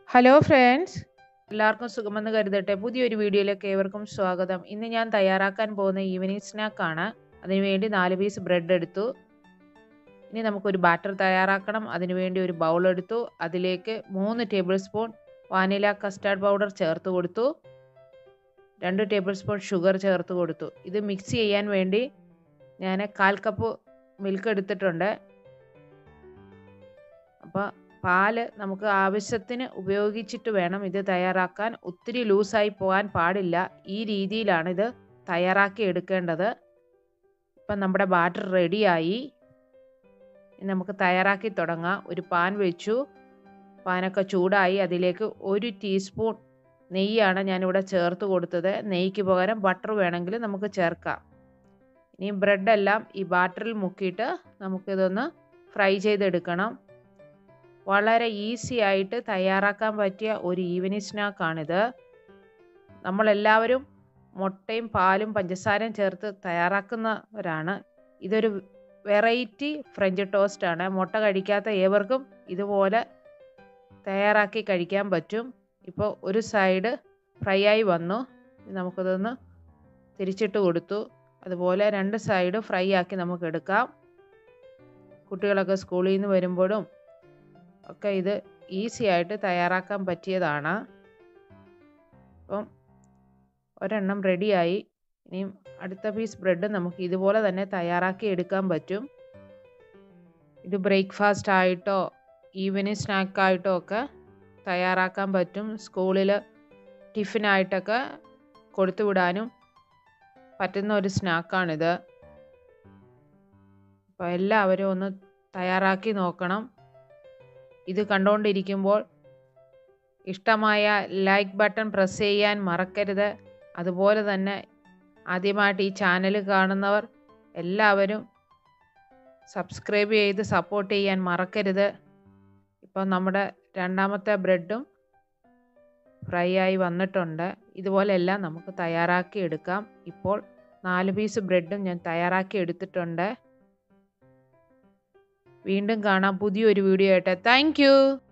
hello friends എല്ലാവർക്കും സുഖമെന്ന് കരുതട്ടെ പുതിയൊരു വീഡിയോയിലേക്ക് ഏവർക്കും സ്വാഗതം ഇന്ന് ഞാൻ തയ്യാറാക്കാൻ പോകുന്ന ഈവനിങ് സ്നാക്കാണ് അതിനുവേണ്ടി നാല് പീസ് ബ്രെഡ് എടുത്തു ഇനി നമുക്കൊരു ബാറ്റർ തയ്യാറാക്കണം അതിനുവേണ്ടി ഒരു ബൗൾ എടുത്തു അതിലേക്ക് മൂന്ന് tablespoon vanilla custard powder ചേർത്ത് കൊടുത്തു രണ്ട് ടേബിൾ സ്പൂൺ ഷുഗർ ചേർത്ത് കൊടുത്തു ഇത് മിക്സ് ചെയ്യാൻ വേണ്ടി ഞാൻ കാൽ കപ്പ് മിൽക്ക് എടുത്തിട്ടുണ്ട് അപ്പോൾ പാല് നമുക്ക് ആവശ്യത്തിന് ഉപയോഗിച്ചിട്ട് വേണം ഇത് തയ്യാറാക്കാൻ ഒത്തിരി ലൂസായി പോകാൻ പാടില്ല ഈ രീതിയിലാണ് ഇത് തയ്യാറാക്കി എടുക്കേണ്ടത് ഇപ്പം നമ്മുടെ ബാറ്റർ റെഡിയായി നമുക്ക് തയ്യാറാക്കി തുടങ്ങാം ഒരു പാൻ വെച്ചു പാനൊക്കെ ചൂടായി അതിലേക്ക് ഒരു ടീസ്പൂൺ നെയ്യാണ് ഞാനിവിടെ ചേർത്ത് കൊടുത്തത് നെയ്ക്ക് പകരം ബട്ടർ വേണമെങ്കിൽ നമുക്ക് ചേർക്കാം ഇനി ബ്രെഡെല്ലാം ഈ ബാറ്ററിൽ മുക്കിയിട്ട് നമുക്കിതൊന്ന് ഫ്രൈ ചെയ്തെടുക്കണം വളരെ ഈസി ആയിട്ട് തയ്യാറാക്കാൻ പറ്റിയ ഒരു ഈവനിങ് സ്നാക്കാണിത് നമ്മളെല്ലാവരും മുട്ടയും പാലും പഞ്ചസാരയും ചേർത്ത് തയ്യാറാക്കുന്നവരാണ് ഇതൊരു വെറൈറ്റി ഫ്രഞ്ച് ടോസ്റ്റാണ് മുട്ട കഴിക്കാത്ത ഏവർക്കും ഇതുപോലെ തയ്യാറാക്കി കഴിക്കാൻ പറ്റും ഇപ്പോൾ ഒരു സൈഡ് ഫ്രൈ ആയി വന്നു നമുക്കതൊന്ന് തിരിച്ചിട്ട് കൊടുത്തു അതുപോലെ രണ്ട് സൈഡ് ഫ്രൈ ആക്കി നമുക്ക് എടുക്കാം കുട്ടികളൊക്കെ സ്കൂളിൽ നിന്ന് വരുമ്പോഴും ഒക്കെ ഇത് ഈസി ആയിട്ട് തയ്യാറാക്കാൻ പറ്റിയതാണ് അപ്പം ഒരെണ്ണം റെഡിയായി ഇനിയും അടുത്ത പീസ് ബ്രെഡ് നമുക്ക് ഇതുപോലെ തന്നെ തയ്യാറാക്കി എടുക്കാൻ പറ്റും ഇത് ബ്രേക്ക്ഫാസ്റ്റ് ആയിട്ടോ ഈവനിങ് സ്നാക്കായിട്ടോ ഒക്കെ തയ്യാറാക്കാൻ പറ്റും സ്കൂളിൽ ടിഫിനായിട്ടൊക്കെ കൊടുത്തു വിടാനും പറ്റുന്ന ഒരു സ്നാക്കാണിത് അപ്പോൾ എല്ലാവരും ഒന്ന് തയ്യാറാക്കി നോക്കണം ഇത് കണ്ടുകൊണ്ടിരിക്കുമ്പോൾ ഇഷ്ടമായ ലൈക്ക് ബട്ടൺ പ്രസ് ചെയ്യാൻ മറക്കരുത് അതുപോലെ തന്നെ ആദ്യമായിട്ട് ഈ ചാനൽ കാണുന്നവർ എല്ലാവരും സബ്സ്ക്രൈബ് ചെയ്ത് സപ്പോർട്ട് ചെയ്യാൻ മറക്കരുത് ഇപ്പം നമ്മുടെ രണ്ടാമത്തെ ബ്രെഡും ഫ്രൈ ആയി വന്നിട്ടുണ്ട് ഇതുപോലെല്ലാം നമുക്ക് തയ്യാറാക്കി എടുക്കാം ഇപ്പോൾ നാല് പീസ് ബ്രെഡും ഞാൻ തയ്യാറാക്കി എടുത്തിട്ടുണ്ട് വീണ്ടും കാണാം പുതിയൊരു വീഡിയോ ആയിട്ട് താങ്ക്